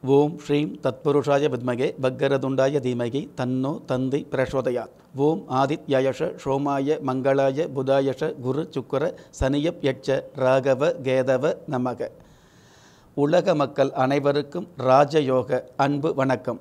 ஓம் ஸ்ரீம் தத்புருஷாய வித்மகே பக்கரதுண்டாய தீமகி தன்னோ தந்தி பிரசோதயாத் ஓம் ஆதித்யாயஷ சோமாய மங்களாய புதாயஷ குரு சுக்கர சனியப் யட்ச ராகவ கேதவ நமக உலக மக்கள் அனைவருக்கும் ராஜயோக அன்பு வணக்கம்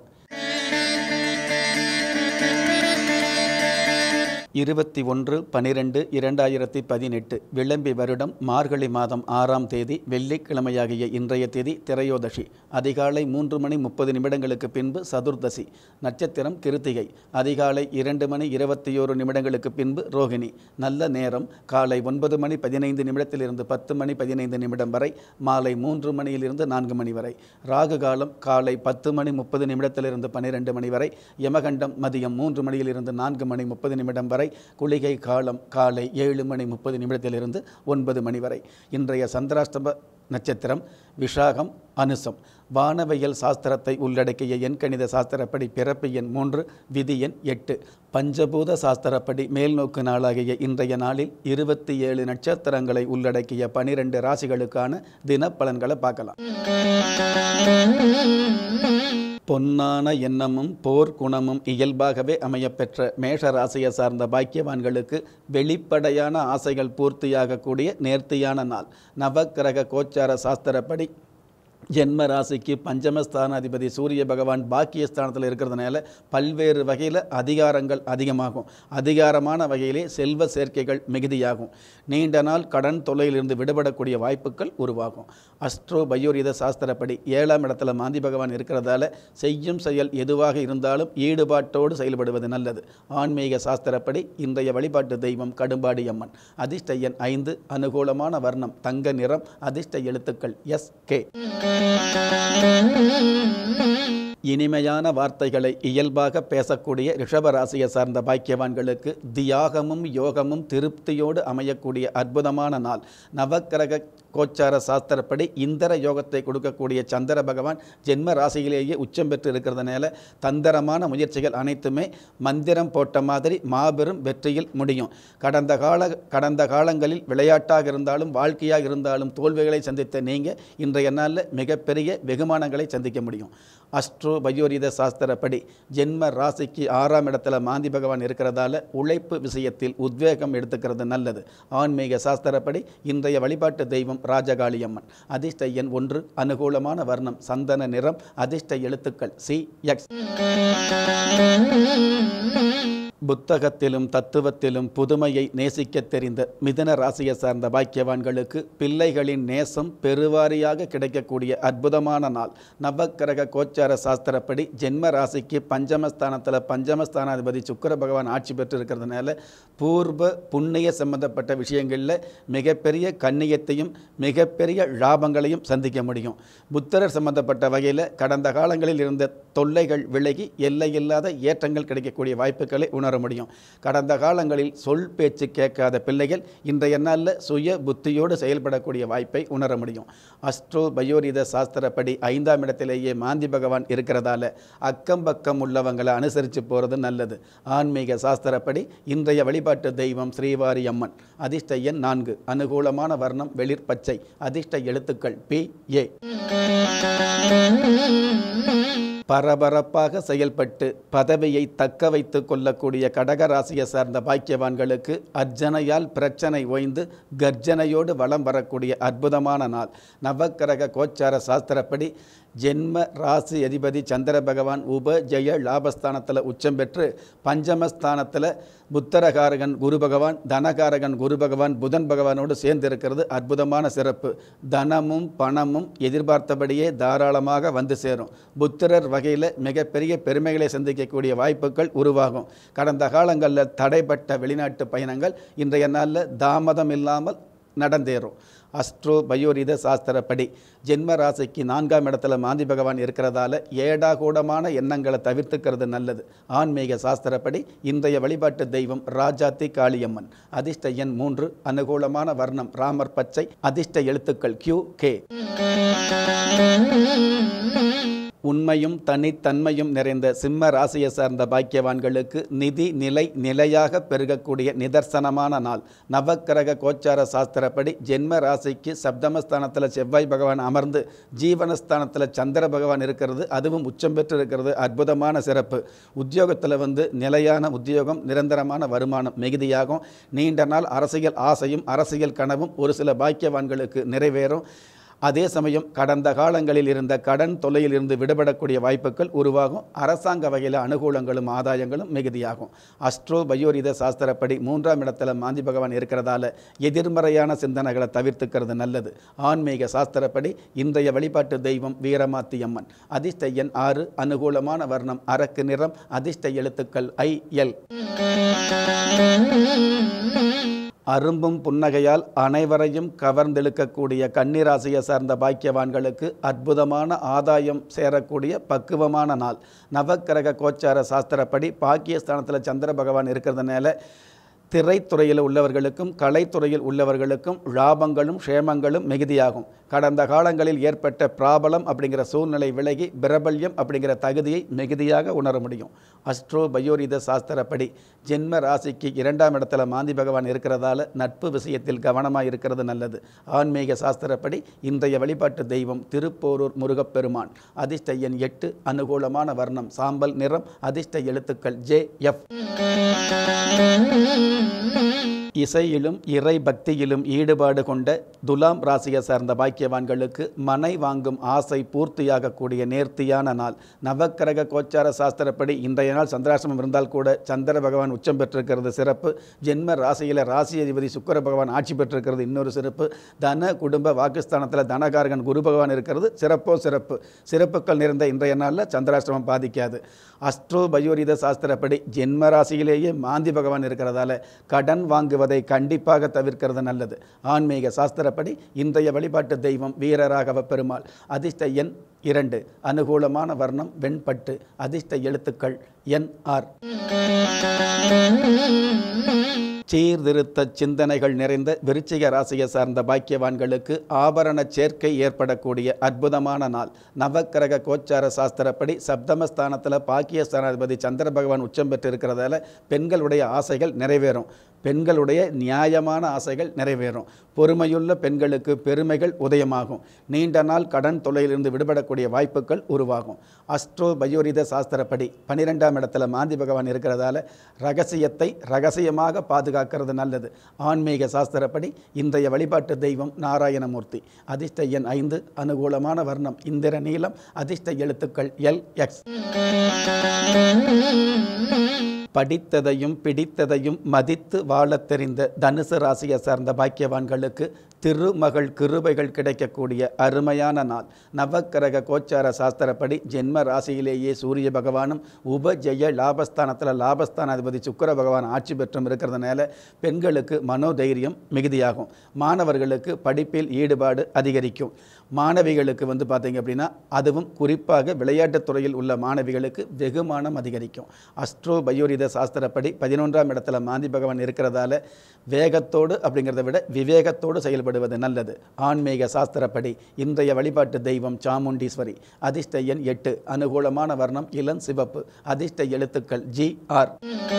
இருபத்தி ஒன்று பனிரெண்டு இரண்டாயிரத்தி பதினெட்டு விளம்பி வருடம் மார்கழி மாதம் ஆறாம் தேதி வெள்ளிக்கிழமையாகிய இன்றைய தேதி திரையோதசி அதிகாலை மூன்று மணி முப்பது நிமிடங்களுக்கு பின்பு சதுர்தசி நட்சத்திரம் கிருத்திகை அதிகாலை இரண்டு மணி இருபத்தி ஓரு நிமிடங்களுக்கு பின்பு ரோகிணி நல்ல நேரம் காலை ஒன்பது மணி பதினைந்து நிமிடத்திலிருந்து பத்து மணி பதினைந்து நிமிடம் வரை மாலை மூன்று மணியிலிருந்து நான்கு மணி வரை ராகு காலம் காலை பத்து மணி முப்பது நிமிடத்திலிருந்து பன்னிரெண்டு மணி வரை யமகண்டம் மதியம் மூன்று மணியிலிருந்து நான்கு மணி முப்பது நிமிடம் வரை குளிகை காலம் காலை ஏழு மணி முப்பது நிமிடத்திலிருந்து ஒன்பது மணி வரை இன்றைய சந்திராஷ்டம நட்சத்திரம் விஷாகம் அனுசம் வானவியல் சாஸ்திரத்தை உள்ளடக்கிய எண்கணித சாஸ்திரப்படி பிறப்பு எண் மூன்று விதி எண் எட்டு பஞ்சபூத சாஸ்திரப்படி மேல்நோக்கு நாளாகிய இன்றைய நாளில் இருபத்தி ஏழு நட்சத்திரங்களை உள்ளடக்கிய பனிரெண்டு ராசிகளுக்கான தினப்பலன்களை பார்க்கலாம் பொன்னான எண்ணமும் போர் குணமும் இயல்பாகவே அமையப்பெற்ற மேஷ ராசியை சார்ந்த பாக்கியவான்களுக்கு வெளிப்படையான ஆசைகள் பூர்த்தியாகக்கூடிய நேர்த்தியான நாள் நவக்கிரக கோச்சார சாஸ்திரப்படி ஜென்ம ராசிக்கு பஞ்சமஸ்தானாதிபதி சூரிய பகவான் பாக்கியஸ்தானத்தில் இருக்கிறதுனால பல்வேறு வகையில் அதிகாரங்கள் அதிகமாகும் அதிகாரமான வகையிலே செல்வ சேர்க்கைகள் மிகுதியாகும் நீண்ட நாள் கடன் தொல்லையிலிருந்து விடுபடக்கூடிய வாய்ப்புகள் உருவாகும் அஸ்ட்ரோ பயோரித சாஸ்திரப்படி ஏழாம் இடத்துல மாந்தி பகவான் இருக்கிறதால செய்யும் செயல் எதுவாக இருந்தாலும் ஈடுபாட்டோடு செயல்படுவது நல்லது ஆன்மீக சாஸ்திரப்படி இன்றைய வழிபாட்டு தெய்வம் கடும்பாடி அம்மன் அதிர்ஷ்ட எண் ஐந்து அனுகூலமான வர்ணம் தங்க நிறம் அதிர்ஷ்ட எழுத்துக்கள் எஸ் கே இனிமையான வார்த்தைகளை இயல்பாக பேசக்கூடிய ரிஷபராசியை சார்ந்த பாக்கியவான்களுக்கு தியாகமும் யோகமும் திருப்தியோடு அமையக்கூடிய அற்புதமான நாள் நவக்கிரக கோச்சார சாஸ்திரப்படி இந்திர யோகத்தை கொடுக்கக்கூடிய சந்திர பகவான் ஜென்ம ராசியிலேயே உச்சம் பெற்று இருக்கிறதுனால தந்திரமான முயற்சிகள் அனைத்துமே மந்திரம் போட்ட மாதிரி மாபெரும் வெற்றியில் முடியும் கடந்த கால கடந்த காலங்களில் விளையாட்டாக இருந்தாலும் வாழ்க்கையாக இருந்தாலும் தோல்விகளை சந்தித்த நீங்கள் இன்றைய நாளில் மிகப்பெரிய வெகுமானங்களை சந்திக்க முடியும் அஸ்ட்ரோ பயோரித சாஸ்திரப்படி ஜென்ம ராசிக்கு ஆறாம் இடத்துல மாந்தி பகவான் இருக்கிறதால உழைப்பு விஷயத்தில் உத்வேகம் எடுத்துக்கிறது நல்லது ஆன்மீக சாஸ்திரப்படி இன்றைய வழிபாட்டு தெய்வம் ராஜகாளியம்மன் அதிர்ஷ்ட எண் ஒன்று அனுகூலமான வர்ணம் சந்தன நிறம் அதிர்ஷ்ட எழுத்துக்கள் சி எக்ஸ் புத்தகத்திலும் தத்துவத்திலும் புதுமையை நேசிக்க தெரிந்த மிதன ராசியை சார்ந்த பாக்கியவான்களுக்கு பிள்ளைகளின் நேசம் பெருவாரியாக கிடைக்கக்கூடிய அற்புதமான நாள் நவக்கிரக கோச்சார சாஸ்திரப்படி ஜென்ம ராசிக்கு பஞ்சமஸ்தானத்தில் பஞ்சமஸ்தானாதிபதி சுக்கர பகவான் ஆட்சி பெற்று இருக்கிறதுனால பூர்வ புண்ணிய சம்பந்தப்பட்ட விஷயங்களில் மிகப்பெரிய கண்ணியத்தையும் மிகப்பெரிய லாபங்களையும் சந்திக்க முடியும் புத்தரர் சம்பந்தப்பட்ட வகையில் கடந்த காலங்களில் இருந்த தொல்லைகள் விலகி எல்லையில்லாத ஏற்றங்கள் கிடைக்கக்கூடிய வாய்ப்புகளை உணர முடியும் கடந்த காலங்களில் சொல் பேச்சு கேட்காத பிள்ளைகள் இன்றைய நாளில் சுய புத்தியோடு செயல்படக்கூடிய வாய்ப்பை உணர முடியும் அஸ்ட்ரோ பயோரித சாஸ்திரப்படி ஐந்தாம் இடத்திலேயே மாந்தி பகவான் இருக்கிறதால அக்கம் பக்கம் உள்ளவங்களை அனுசரித்து போகிறது நல்லது ஆன்மீக சாஸ்திரப்படி இன்றைய வழிபாட்டு தெய்வம் ஸ்ரீவாரி அம்மன் அதிர்ஷ்ட எண் நான்கு அனுகூலமான வர்ணம் வெளிர் பச்சை அதிர்ஷ்ட எழுத்துக்கள் பி ஏ பரபரப்பாக செயல்பட்டு பதவியை தக்க வைத்து கொள்ளக்கூடிய கடகராசியை சார்ந்த பாக்கியவான்களுக்கு அர்ச்சனையால் பிரச்சனை ஓய்ந்து கர்ஜனையோடு வலம் வரக்கூடிய அற்புதமான நாள் நவக்கிரக கோச்சார சாஸ்திரப்படி ஜென்ம ராசி அதிபதி சந்திர பகவான் உப ஜெய லாபஸ்தானத்தில் உச்சம் பெற்று பஞ்சமஸ்தானத்தில் புத்தரகாரகன் குரு பகவான் தனகாரகன் குரு பகவான் புதன் பகவானோடு சேர்ந்திருக்கிறது அற்புதமான சிறப்பு தனமும் பணமும் எதிர்பார்த்தபடியே தாராளமாக வந்து சேரும் புத்திரர் வகையில் மிகப்பெரிய பெருமைகளை சந்திக்கக்கூடிய வாய்ப்புகள் உருவாகும் கடந்த காலங்களில் தடைப்பட்ட வெளிநாட்டு பயணங்கள் இன்றைய நாளில் தாமதம் இல்லாமல் நடந்தேறும் அஸ்ட்ரோ பயோரித சாஸ்திரப்படி ஜென்ம ராசிக்கு நான்காம் இடத்துல மாந்தி பகவான் இருக்கிறதால ஏடாகூடமான எண்ணங்களை தவிர்த்துக்கிறது நல்லது ஆன்மீக சாஸ்திரப்படி இன்றைய வழிபாட்டு தெய்வம் ராஜாத்தி காளியம்மன் அதிர்ஷ்ட எண் மூன்று அனுகூலமான வர்ணம் ராமர் பச்சை அதிர்ஷ்ட எழுத்துக்கள் கியூ கே உண்மையும் தனித்தன்மையும் நிறைந்த சிம்ம ராசியை சார்ந்த பாக்கியவான்களுக்கு நிதி நிலை நிலையாக பெருகக்கூடிய நிதர்சனமான நாள் நவக்கிரக கோச்சார சாஸ்திரப்படி ஜென்ம ராசிக்கு சப்தமஸ்தானத்தில் செவ்வாய் பகவான் அமர்ந்து ஜீவனஸ்தானத்தில் சந்திர பகவான் இருக்கிறது அதுவும் உச்சம் பெற்று இருக்கிறது அற்புதமான சிறப்பு உத்தியோகத்தில் வந்து நிலையான உத்தியோகம் நிரந்தரமான வருமானம் மிகுதியாகும் நீண்ட நாள் அரசியல் ஆசையும் அரசியல் கனவும் ஒரு சில பாக்கியவான்களுக்கு நிறைவேறும் அதே சமயம் கடந்த காலங்களில் இருந்த கடன் தொல்லையில் இருந்து விடுபடக்கூடிய வாய்ப்புகள் உருவாகும் அரசாங்க வகையில் அனுகூலங்களும் ஆதாயங்களும் மிகுதியாகும் அஸ்ட்ரோ பயோரித சாஸ்திரப்படி மூன்றாம் இடத்துல மாந்தி பகவான் இருக்கிறதால எதிர்மறையான சிந்தனைகளை தவிர்த்துக்கிறது நல்லது ஆன்மீக சாஸ்திரப்படி இன்றைய வழிபாட்டு தெய்வம் வீரமாத்தி அம்மன் அதிர்ஷ்ட எண் ஆறு அனுகூலமான வர்ணம் அரக்கு நிறம் அதிர்ஷ்ட எழுத்துக்கள் ஐ எல் அரும்பும் புன்னகையால் அனைவரையும் கவர்ந்தெழுக்கக்கூடிய கன்னிராசியை சார்ந்த பாக்கியவான்களுக்கு அற்புதமான ஆதாயம் சேரக்கூடிய பக்குவமான நாள் நவக்கிரக கோச்சார சாஸ்திரப்படி பாக்கியஸ்தானத்தில் சந்திர பகவான் இருக்கிறதுனால திரைத்துறையில் உள்ளவர்களுக்கும் கலைத்துறையில் உள்ளவர்களுக்கும் லாபங்களும் க்ஷேமங்களும் மிகுதியாகும் கடந்த காலங்களில் ஏற்பட்ட பிராபலம் அப்படிங்கிற சூழ்நிலை விலகி பிரபல்யம் அப்படிங்கிற தகுதியை மிகுதியாக உணர முடியும் அஸ்ட்ரோ பயோரித சாஸ்திரப்படி ஜென்ம ராசிக்கு இரண்டாம் இடத்துல மாந்தி பகவான் இருக்கிறதால நட்பு விஷயத்தில் கவனமாக இருக்கிறது நல்லது ஆன்மீக சாஸ்திரப்படி இன்றைய வழிபாட்டு தெய்வம் திருப்போரூர் முருகப்பெருமான் அதிர்ஷ்ட எண் எட்டு அனுகூலமான வர்ணம் சாம்பல் நிறம் அதிர்ஷ்ட எழுத்துக்கள் ஜே எஃப் இசையிலும் இறை பக்தியிலும் ஈடுபாடு கொண்ட துலாம் ராசியை சார்ந்த பாக்கியவான்களுக்கு மனை வாங்கும் ஆசை பூர்த்தியாகக்கூடிய நேர்த்தியான நாள் நவக்கிரக கோச்சார சாஸ்திரப்படி இன்றைய நாள் சந்திராசிரமம் இருந்தால் கூட சந்திர பகவான் உச்சம் பெற்றிருக்கிறது சிறப்பு ஜென்ம ராசியில் ராசி அதிபதி சுக்கர பகவான் ஆட்சி பெற்றிருக்கிறது இன்னொரு சிறப்பு தன குடும்ப வாக்குஸ்தானத்தில் தனகாரகன் குரு பகவான் இருக்கிறது சிறப்போ சிறப்பு சிறப்புகள் நிறைந்த இன்றைய நாளில் சந்திராசிரமம் பாதிக்காது அஸ்ட்ரோ பயோரித சாஸ்திரப்படி ஜென்ம ராசியிலேயே மாந்தி பகவான் இருக்கிறதால கடன் வாங்குவதை கண்டிப்பாக தவிர்க்கிறது நல்லது ஆன்மீக சாஸ்திரப்படி இன்றைய வழிபாட்டு தெய்வம் வீரராகவ பெருமாள் அதிர்ஷ்ட எண் இரண்டு அனுகூலமான வர்ணம் வெண்பட்டு அதிர்ஷ்ட எழுத்துக்கள் என் ஆர் சீர்திருத்த சிந்தனைகள் நிறைந்த விருச்சிக ராசியை சார்ந்த பாக்கியவான்களுக்கு ஆபரண சேர்க்கை ஏற்படக்கூடிய அற்புதமான நாள் நவக்கிரக கோச்சார சாஸ்திரப்படி சப்தமஸ்தானத்தில் பாக்கியஸ்தானாதிபதி சந்திர பகவான் உச்சம் பெற்று இருக்கிறதால பெண்களுடைய ஆசைகள் நிறைவேறும் பெண்களுடைய நியாயமான ஆசைகள் நிறைவேறும் பொறுமையுள்ள பெண்களுக்கு பெருமைகள் உதயமாகும் நீண்ட நாள் கடன் தொல்லையிலிருந்து விடுபடக்கூடிய வாய்ப்புகள் உருவாகும் அஸ்ட்ரோ பயோரித சாஸ்திரப்படி பன்னிரெண்டாம் இடத்துல மாந்தி பகவான் இருக்கிறதால ரகசியத்தை ரகசியமாக பாதுகாக்கிறது நல்லது ஆன்மீக சாஸ்திரப்படி இன்றைய வழிபாட்டு தெய்வம் நாராயணமூர்த்தி அதிர்ஷ்ட எண் ஐந்து அனுகூலமான வர்ணம் இந்திர நீலம் அதிர்ஷ்ட எழுத்துக்கள் எல் எக்ஸ் படித்ததையும் பிடித்ததையும் மதித்து வாழத் தெரிந்த தனுசு ராசியை சார்ந்த பாக்கியவான்களுக்கு திருமகள் கிருபைகள் கிடைக்கக்கூடிய அருமையான நாள் நவக்கிரக கோச்சார சாஸ்திரப்படி ஜென்ம ராசியிலேயே சூரிய பகவானும் உபஜெய லாபஸ்தானத்தில் லாபஸ்தானாதிபதி சுக்கர பகவான் ஆட்சி பெற்றும் இருக்கிறதுனால பெண்களுக்கு மனோதைரியம் மிகுதியாகும் மாணவர்களுக்கு படிப்பில் ஈடுபாடு அதிகரிக்கும் மாணவிகளுக்கு வந்து பார்த்தீங்க அப்படின்னா அதுவும் குறிப்பாக விளையாட்டுத் துறையில் உள்ள மாணவிகளுக்கு வெகுமானம் அதிகரிக்கும் அஸ்ட்ரோ பயோரித சாஸ்திரப்படி பதினொன்றாம் இடத்துல மாந்தி பகவான் இருக்கிறதால வேகத்தோடு அப்படிங்கிறத விட விவேகத்தோடு செயல்படுவது நல்லது ஆன்மீக சாஸ்திரப்படி இன்றைய வழிபாட்டு தெய்வம் சாமுண்டீஸ்வரி அதிர்ஷ்ட எண் எட்டு அனுகூலமான வர்ணம் இளம் சிவப்பு அதிர்ஷ்ட எழுத்துக்கள் ஜி ஆர்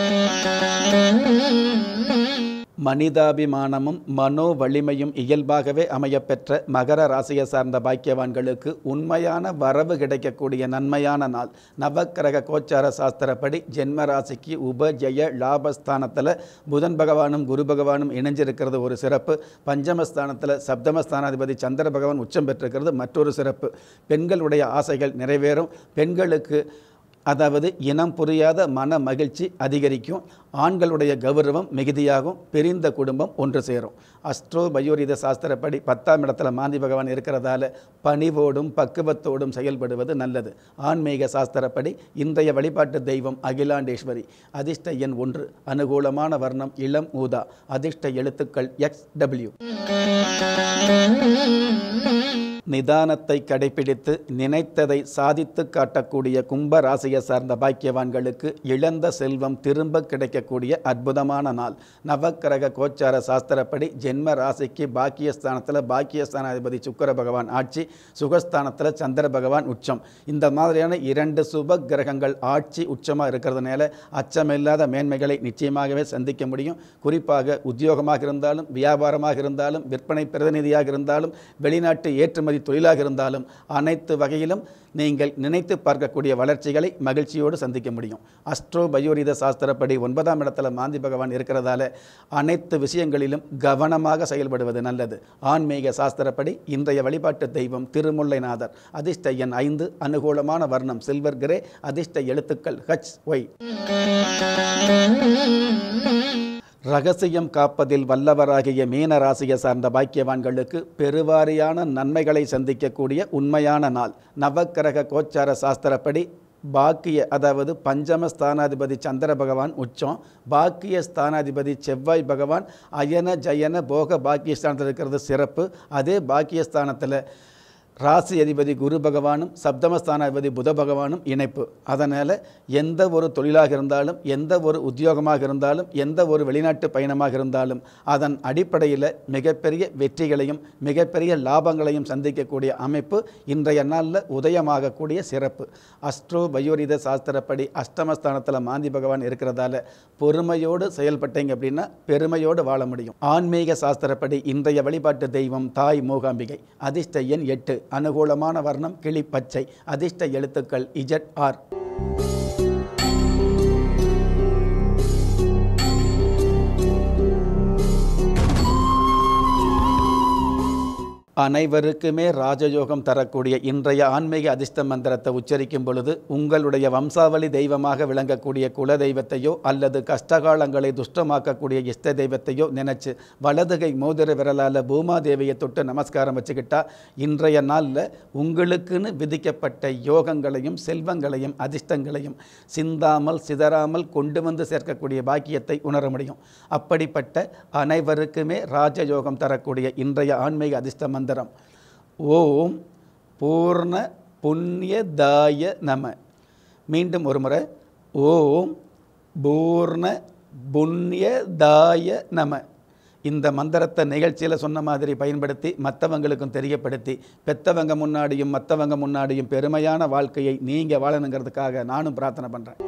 மனிதாபிமானமும் மனோ வலிமையும் இயல்பாகவே அமையப்பெற்ற மகர ராசியை சார்ந்த பாக்கியவான்களுக்கு உண்மையான வரவு கிடைக்கக்கூடிய நன்மையான நாள் நவக்கிரக கோச்சார சாஸ்திரப்படி ஜென்ம ராசிக்கு உபஜய லாபஸ்தானத்தில் புதன் பகவானும் குரு பகவானும் இணைஞ்சிருக்கிறது ஒரு சிறப்பு பஞ்சமஸ்தானத்தில் சப்தமஸ்தானாதிபதி சந்திர பகவான் உச்சம் பெற்றிருக்கிறது மற்றொரு சிறப்பு பெண்களுடைய ஆசைகள் நிறைவேறும் பெண்களுக்கு அதாவது இனம் புரியாத மன மகிழ்ச்சி அதிகரிக்கும் ஆண்களுடைய கௌரவம் மிகுதியாகும் பிரிந்த குடும்பம் ஒன்று சேரும் அஸ்ட்ரோ பயோரித சாஸ்திரப்படி பத்தாம் இடத்துல மாந்தி பகவான் இருக்கிறதால பணிவோடும் பக்குவத்தோடும் செயல்படுவது நல்லது ஆன்மீக சாஸ்திரப்படி இன்றைய வழிபாட்டு தெய்வம் அகிலாண்டேஸ்வரி அதிர்ஷ்ட எண் ஒன்று அனுகூலமான வர்ணம் இளம் ஊதா அதிர்ஷ்ட எழுத்துக்கள் எக்ஸ் டபிள்யூ நிதானத்தை கடைபிடித்து நினைத்ததை சாதித்து காட்டக்கூடிய கும்ப ராசியை சார்ந்த பாக்கியவான்களுக்கு இழந்த செல்வம் திரும்ப கிடைக்கக்கூடிய அற்புதமான நாள் நவக்கிரக கோச்சார சாஸ்திரப்படி ஜென்ம ராசிக்கு பாக்கியஸ்தானத்தில் பாக்கியஸ்தானாதிபதி சுக்கர பகவான் ஆட்சி சுகஸ்தானத்தில் சந்திர பகவான் உச்சம் இந்த மாதிரியான இரண்டு சுப கிரகங்கள் ஆட்சி உச்சமாக இருக்கிறதுனால அச்சமில்லாத மேன்மைகளை நிச்சயமாகவே சந்திக்க முடியும் குறிப்பாக உத்தியோகமாக இருந்தாலும் வியாபாரமாக இருந்தாலும் விற்பனை பிரதிநிதியாக இருந்தாலும் வெளிநாட்டு ஏற்றுமதி தொழிலாக இருந்தாலும் அனைத்து வகையிலும் நீங்கள் நினைத்து பார்க்கக்கூடிய வளர்ச்சிகளை மகிழ்ச்சியோடு சந்திக்க முடியும் அஸ்ட்ரோ பயோரித சாஸ்திரப்படி ஒன்பதாம் இடத்துல மாந்தி பகவான் இருக்கிறதால அனைத்து விஷயங்களிலும் கவனமாக செயல்படுவது நல்லது ஆன்மீக சாஸ்திரப்படி இன்றைய வழிபாட்டு தெய்வம் திருமுல்லைநாதர் அதிர்ஷ்ட எண் ஐந்து அனுகூலமான வர்ணம் சில்வர் கிரே அதிர்ஷ்ட எழுத்துக்கள் ஹச் ஒய் ரகசியம் காப்பதில் வல்லவராகிய மீன ராசியை சார்ந்த பாக்கியவான்களுக்கு பெருவாரியான நன்மைகளை சந்திக்கக்கூடிய உண்மையான நாள் நவக்கிரக கோச்சார சாஸ்திரப்படி பாக்கிய அதாவது பஞ்சம ஸ்தானாதிபதி சந்திர பகவான் உச்சம் பாக்கிய ஸ்தானாதிபதி செவ்வாய் பகவான் அயன ஜயன போக பாக்கியஸ்தானத்தில் இருக்கிறது சிறப்பு அதே பாக்கியஸ்தானத்தில் ராசி அதிபதி குரு பகவானும் சப்தமஸ்தானாதிபதி புத பகவானும் இணைப்பு அதனால் எந்த ஒரு தொழிலாக இருந்தாலும் எந்த ஒரு உத்தியோகமாக இருந்தாலும் எந்த ஒரு வெளிநாட்டு பயணமாக இருந்தாலும் அதன் அடிப்படையில் மிகப்பெரிய வெற்றிகளையும் மிகப்பெரிய லாபங்களையும் சந்திக்கக்கூடிய அமைப்பு இன்றைய நாளில் உதயமாகக்கூடிய சிறப்பு அஸ்ட்ரோ பயோரித சாஸ்திரப்படி அஷ்டமஸ்தானத்தில் மாந்தி பகவான் இருக்கிறதால பொறுமையோடு செயல்பட்டீங்க அப்படின்னா பெருமையோடு வாழ முடியும் ஆன்மீக சாஸ்திரப்படி இன்றைய வழிபாட்டு தெய்வம் தாய் மூகாம்பிகை அதிர்ஷ்ட எண் எட்டு அனுகூலமான வர்ணம் கிளி பச்சை அதிர்ஷ்ட எழுத்துக்கள் இஜட் ஆர் அனைவருக்குமே ராஜயோகம் தரக்கூடிய இன்றைய ஆன்மீக அதிர்ஷ்ட மந்திரத்தை உச்சரிக்கும் பொழுது உங்களுடைய வம்சாவளி தெய்வமாக விளங்கக்கூடிய குல தெய்வத்தையோ அல்லது கஷ்டகாலங்களை துஷ்டமாக்கக்கூடிய இஷ்ட தெய்வத்தையோ நினைச்சு வலதுகை மோதிர விரலால் பூமாதேவியை தொட்டு நமஸ்காரம் வச்சுக்கிட்டா இன்றைய நாளில் உங்களுக்குன்னு விதிக்கப்பட்ட யோகங்களையும் செல்வங்களையும் அதிர்ஷ்டங்களையும் சிந்தாமல் சிதறாமல் கொண்டு வந்து சேர்க்கக்கூடிய பாக்கியத்தை உணர முடியும் அப்படிப்பட்ட அனைவருக்குமே ராஜயோகம் தரக்கூடிய இன்றைய ஆன்மீக அதிர்ஷ்ட மந்திரம் ஓம் பூர்ண புண்ணியதாய நம மீண்டும் ஒரு முறை ஓம் பூர்ண புண்ணியதாய நம இந்த மந்திரத்தை நிகழ்ச்சியில் சொன்ன மாதிரி பயன்படுத்தி மற்றவங்களுக்கும் தெரியப்படுத்தி பெத்தவங்க முன்னாடியும் மற்றவங்க முன்னாடியும் பெருமையான வாழ்க்கையை நீங்கள் வாழணுங்கிறதுக்காக நானும் பிரார்த்தனை பண்ணுறேன்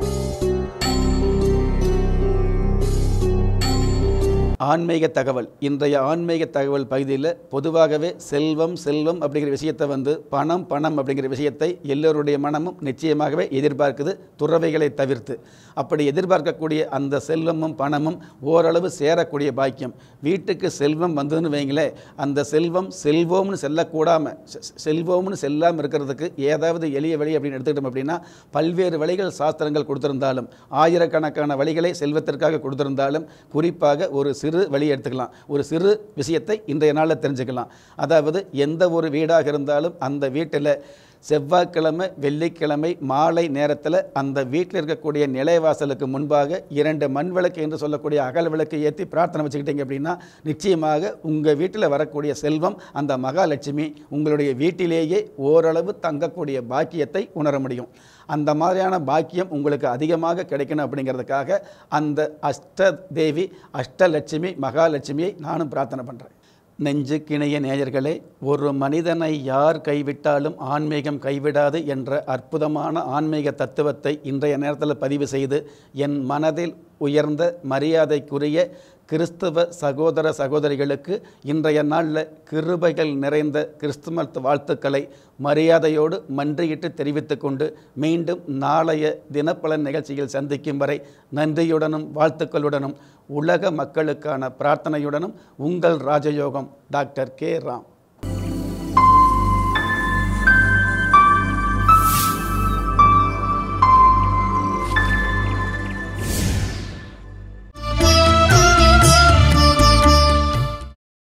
ஆன்மீக தகவல் இன்றைய ஆன்மீக தகவல் பகுதியில் பொதுவாகவே செல்வம் செல்வம் அப்படிங்கிற விஷயத்தை வந்து பணம் பணம் அப்படிங்கிற விஷயத்தை எல்லோருடைய மனமும் நிச்சயமாகவே எதிர்பார்க்குது துறவைகளை தவிர்த்து அப்படி எதிர்பார்க்கக்கூடிய அந்த செல்வமும் பணமும் ஓரளவு சேரக்கூடிய பாக்கியம் வீட்டுக்கு செல்வம் வந்ததுன்னு வைங்களேன் அந்த செல்வம் செல்வோம்னு செல்லக்கூடாமல் செல்வோம்னு செல்லாமல் இருக்கிறதுக்கு ஏதாவது எளிய வழி அப்படின்னு எடுத்துக்கிட்டோம் அப்படின்னா பல்வேறு வழிகள் சாஸ்திரங்கள் கொடுத்திருந்தாலும் ஆயிரக்கணக்கான வழிகளை செல்வத்திற்காக கொடுத்திருந்தாலும் குறிப்பாக ஒரு சிறு வழி எடுத்துக்கலாம் ஒரு சிறு விஷயத்தை இன்றைய நாளில் தெரிஞ்சுக்கலாம் அதாவது எந்த ஒரு வீடாக இருந்தாலும் அந்த வீட்டில் செவ்வாய்க்கிழமை வெள்ளிக்கிழமை மாலை நேரத்தில் அந்த வீட்டில் இருக்கக்கூடிய நிலைவாசலுக்கு முன்பாக இரண்டு மண் விளக்கு என்று சொல்லக்கூடிய அகல் விளக்கு ஏற்றி பிரார்த்தனை வச்சுக்கிட்டீங்க அப்படின்னா நிச்சயமாக உங்கள் வீட்டில் வரக்கூடிய செல்வம் அந்த மகாலட்சுமி உங்களுடைய வீட்டிலேயே ஓரளவு தங்கக்கூடிய பாக்கியத்தை உணர முடியும் அந்த மாதிரியான பாக்கியம் உங்களுக்கு அதிகமாக கிடைக்கணும் அப்படிங்கிறதுக்காக அந்த அஷ்ட தேவி அஷ்டலட்சுமி மகாலட்சுமியை நானும் பிரார்த்தனை பண்ணுறேன் நெஞ்சுக்கிணைய நேயர்களே ஒரு மனிதனை யார் கைவிட்டாலும் ஆன்மீகம் கைவிடாது என்ற அற்புதமான ஆன்மீக தத்துவத்தை இன்றைய நேரத்தில் பதிவு செய்து என் மனதில் உயர்ந்த மரியாதைக்குரிய கிறிஸ்துவ சகோதர சகோதரிகளுக்கு இன்றைய நாளில் கிருபைகள் நிறைந்த கிறிஸ்தும வாழ்த்துக்களை மரியாதையோடு மன்றியிட்டு தெரிவித்துக் கொண்டு மீண்டும் நாளைய தினப்பலன் நிகழ்ச்சியில் சந்திக்கும் வரை நன்றியுடனும் வாழ்த்துக்களுடனும் உலக மக்களுக்கான பிரார்த்தனையுடனும் உங்கள் ராஜயோகம் டாக்டர் கே ராம்